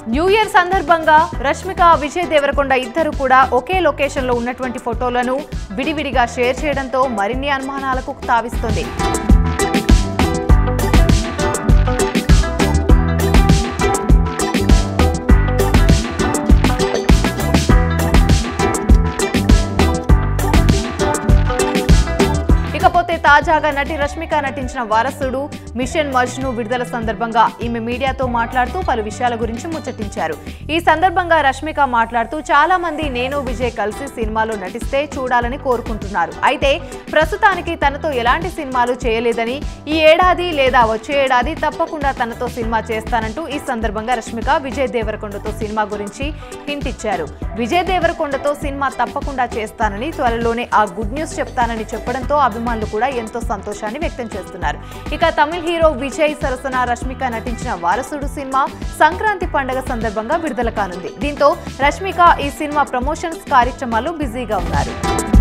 new year సందర్భంగా రష్మిక విజయ్ దేవరకొండ ఇద్దరు కూడా ఒకే లొకేషన్ లో ఉన్నటువంటి ఫోటోలను విడివిడిగా షేర్ చేయడంతో మరిన్ని అనుమానాలకు తావిస్తుంది ఇకపోతే తాజాగా నటి రష్మిక నటించిన వారసుడు మిషన్ మజ్ను విడుదల సందర్భంగా ఈమె మీడియాతో మాట్లాడుతూ పలు విషయాల గురించి ముచ్చటించారు ఈ సందర్భంగా రష్మిక మాట్లాడుతూ చాలా మంది నేను విజయ్ కలిసి సినిమాలో నటిస్తే చూడాలని కోరుకుంటున్నారు అయితే ప్రస్తుతానికి తనతో ఎలాంటి సినిమాలు చేయలేదని ఈ ఏడాది లేదా వచ్చే ఏడాది తప్పకుండా తనతో సినిమా చేస్తానంటూ ఈ సందర్భంగా రష్మిక విజయ్ దేవరకొండతో సినిమా గురించి హింట్ ఇచ్చారు విజయ్ దేవరకొండతో సినిమా తప్పకుండా చేస్తానని త్వరలోనే ఆ గుడ్ న్యూస్ చెప్తానని చెప్పడంతో అభిమానులు కూడా ఎంతో సంతోషాన్ని వ్యక్తం చేస్తున్నారు ఇక తమిళ హీరో విజయ్ సరసన రష్మిక నటించిన వారసుడు సినిమా సంక్రాంతి పండగ సందర్భంగా విడుదల కానుంది దీంతో రష్మిక ఈ సినిమా ప్రమోషన్స్ కార్యక్రమాల్లో బిజీగా ఉన్నారు